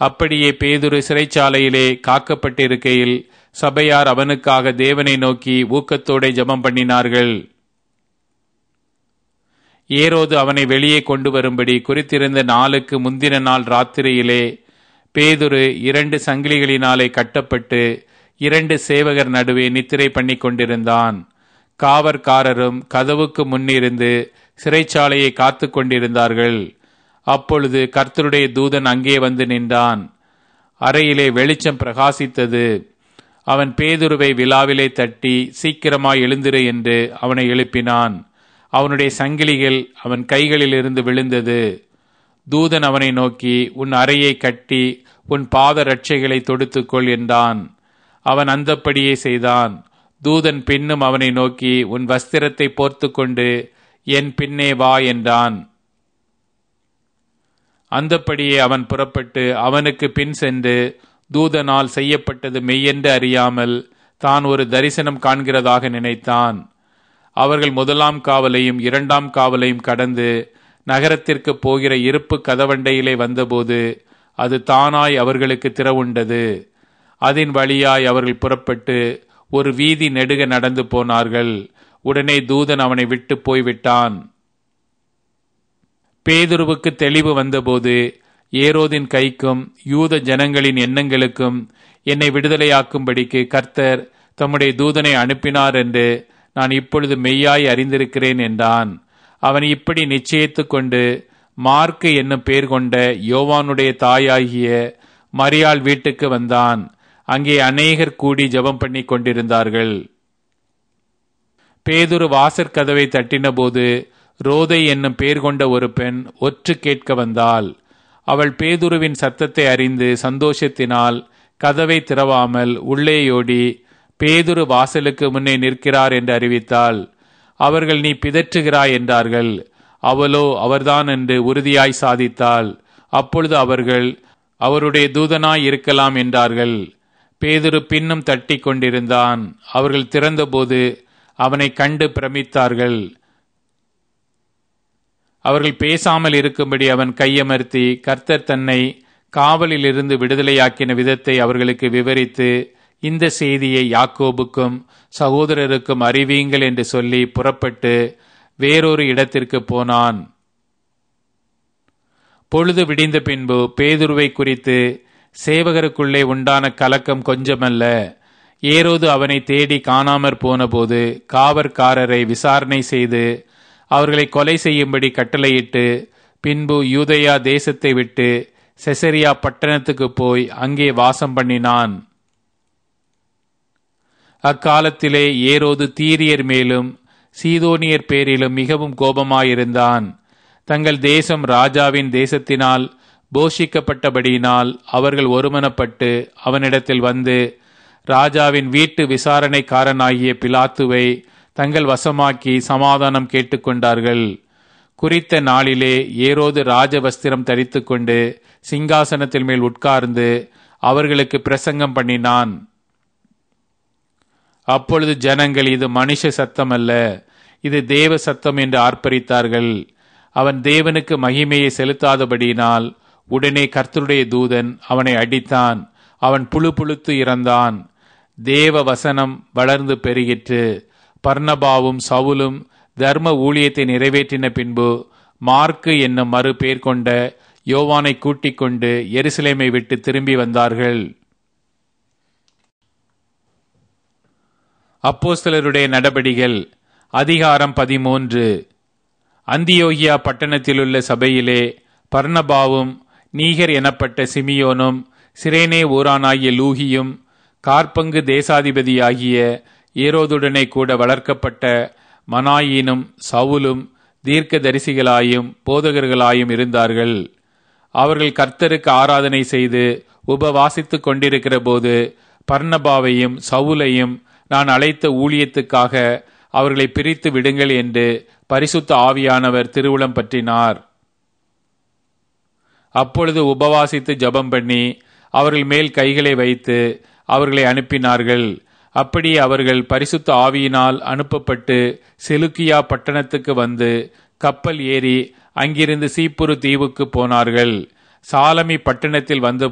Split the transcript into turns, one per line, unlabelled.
அப்படியே பேதுரு சிறைச்சாலையிலே காக்கப்பட்டிருக்கையில் சபையார் அவனுக்காக தேவனை நோக்கி ஊக்கத்தோടെ ஜெபம் பண்ணினார்கள் ஏரோது அவனை வெளியே கொண்டு வரும்படி குறித்திருந்த நாளுக்கு முந்தின நாள் ராத்திரியிலே பேதுரு இரண்டு சங்கிலிகளினாலே கட்டப்பட்டு இரண்டு சேவகர் நடுவே நித்திரை பண்ணி கொண்டிருந்தான் காவற்காரரும் கதவுக்கு முன்னிருந்து சிறைச்சாலையை காத்து கொண்டிருந்தார்கள் அப்பொழுது கர்த்தருடைய தூதன் அங்கே வந்து நின்றான் அறையிலே வெளிச்சம் பிரகாசித்தது அவன் பேதுருவை விழாவிலே தட்டி சீக்கிரமாய் எழுந்திரு என்று அவனை எழுப்பினான் அவனுடைய சங்கிலிகள் அவன் கைகளிலிருந்து விழுந்தது தூதன் அவனை நோக்கி உன் அறையை கட்டி உன் பாத ரட்சைகளை தொடுத்துக்கொள் என்றான் அவன் அந்தப்படியே செய்தான் தூதன் பின்னும் அவனை நோக்கி உன் வஸ்திரத்தை போர்த்து கொண்டு என் பின்னே வா என்றான் அந்தப்படியே அவன் புறப்பட்டு அவனுக்கு பின் சென்று தூதனால் செய்யப்பட்டது மெய்யென்று அறியாமல் தான் ஒரு தரிசனம் காண்கிறதாக நினைத்தான் அவர்கள் முதலாம் காவலையும் இரண்டாம் காவலையும் கடந்து நகரத்திற்கு போகிற இருப்பு கதவண்டையிலே வந்தபோது அது தானாய் அவர்களுக்கு திறவுண்டது அதன் வழியாய் அவர்கள் புறப்பட்டு ஒரு வீதி நெடுக நடந்து போனார்கள் உடனே தூதன் அவனை விட்டு போய்விட்டான் பேதுருவுக்கு தெளிவு வந்தபோது ஏரோதின் கைக்கும் யூத ஜனங்களின் எண்ணங்களுக்கும் என்னை விடுதலையாக்கும்படிக்கு கர்த்தர் தம்முடைய தூதனை அனுப்பினார் என்று நான் இப்பொழுது மெய்யாய் அறிந்திருக்கிறேன் என்றான் அவன் இப்படி நிச்சயித்து கொண்டு மார்க்கு என்னும் பேர் கொண்ட யோவானுடைய தாயாகிய மரியாள் வீட்டுக்கு வந்தான் அங்கே அநேகர் கூடி ஜெபம் பண்ணி கொண்டிருந்தார்கள் பேதுரு வாசற் கதவை தட்டினபோது ரோதை என்னும் பேர் கொண்ட ஒரு பெண் ஒற்று கேட்க வந்தாள் அவள் பேதுருவின் சத்தத்தை அறிந்து சந்தோஷத்தினால் கதவை திறவாமல் உள்ளேயோடி பேதுரு வாசலுக்கு முன்னே நிற்கிறார் என்று அறிவித்தாள் அவர்கள் நீ பிதற்றுகிறாய் என்றார்கள் அவளோ அவர்தான் என்று உறுதியாய் சாதித்தாள் அப்பொழுது அவர்கள் அவருடைய தூதனாய் இருக்கலாம் என்றார்கள் பேதுரு பின்னும் தட்டி கொண்டிருந்தான் அவர்கள் திறந்தபோது அவனை கண்டு பிரமித்தார்கள் அவர்கள் பேசாமல் இருக்கும்படி அவன் கையமர்த்தி கர்த்தர் தன்னை காவலில் இருந்து விடுதலையாக்கின விதத்தை அவர்களுக்கு விவரித்து இந்த செய்தியை யாக்கோபுக்கும் சகோதரருக்கும் அறிவியுங்கள் என்று சொல்லி புறப்பட்டு வேறொரு இடத்திற்கு போனான் பொழுது விடிந்த பின்பு பேதுருவை குறித்து சேவகருக்குள்ளே உண்டான கலக்கம் கொஞ்சமல்ல ஏரோது அவனை தேடி காணாமற் போனபோது காவற்காரரை விசாரணை செய்து அவர்களை கொலை செய்யும்படி கட்டளையிட்டு பின்பு யூதயா தேசத்தை விட்டு செசரியா பட்டணத்துக்கு போய் அங்கே வாசம் பண்ணினான் அக்காலத்திலே ஏரோது தீரியர் மேலும் சீதோனியர் பேரிலும் மிகவும் கோபமாயிருந்தான் தங்கள் தேசம் ராஜாவின் தேசத்தினால் போஷிக்கப்பட்டபடியினால் அவர்கள் ஒருமனப்பட்டு அவனிடத்தில் வந்து ராஜாவின் வீட்டு விசாரணைக்காரனாகிய பிலாத்துவை தங்கள் வசமாக்கி சமாதானம் கேட்டுக்கொண்டார்கள் குறித்த நாளிலே ஏரோது ராஜவஸ்திரம் தரித்துக்கொண்டு சிங்காசனத்தில் மேல் உட்கார்ந்து அவர்களுக்கு பிரசங்கம் பண்ணினான் அப்பொழுது ஜனங்கள் இது மனுஷ சத்தம் அல்ல இது தேவ சத்தம் என்று ஆர்ப்பரித்தார்கள் அவன் தேவனுக்கு மகிமையை செலுத்தாதபடியினால் உடனே கர்த்தருடைய தூதன் அவனை அடித்தான் அவன் புழு புழுத்து இறந்தான் தேவ வசனம் வளர்ந்து பெருகிற்று பர்ணபாவும் சவுலும் தர்ம ஊழியத்தை நிறைவேற்றின பின்பு மார்க்கு என்னும் மறு பேர் கொண்ட யோவானை கூட்டிக் கொண்டு எருசலேமை விட்டு திரும்பி வந்தார்கள் அப்போஸ்தலருடைய நடபடிகள் அதிகாரம் பதிமூன்று அந்தியோகியா பட்டணத்திலுள்ள சபையிலே பர்ணபாவும் நீகர் எனப்பட்ட சிமியோனும் சிரேனே ஊரானாகிய லூகியும் கார்பங்கு தேசாதிபதியாகிய ஏரோதுடனே கூட வளர்க்கப்பட்ட மனாயினும் சவுலும் தீர்க்கதரிசிகளாயும் போதகர்களாயும் இருந்தார்கள் அவர்கள் கர்த்தருக்கு ஆராதனை செய்து உபவாசித்துக் கொண்டிருக்கிற போது பர்ணபாவையும் சவுலையும் நான் அழைத்த ஊழியத்துக்காக அவர்களை பிரித்து விடுங்கள் என்று பரிசுத்த ஆவியானவர் திருவுளம் பற்றினார் அப்பொழுது உபவாசித்து ஜபம் பண்ணி அவர்கள் மேல் கைகளை வைத்து அவர்களை அனுப்பினார்கள் அப்படி அவர்கள் பரிசுத்த ஆவியினால் அனுப்பப்பட்டு செலுக்கியா பட்டணத்துக்கு வந்து கப்பல் ஏறி அங்கிருந்து சீப்புரு தீவுக்கு போனார்கள் சாலமி பட்டணத்தில் வந்த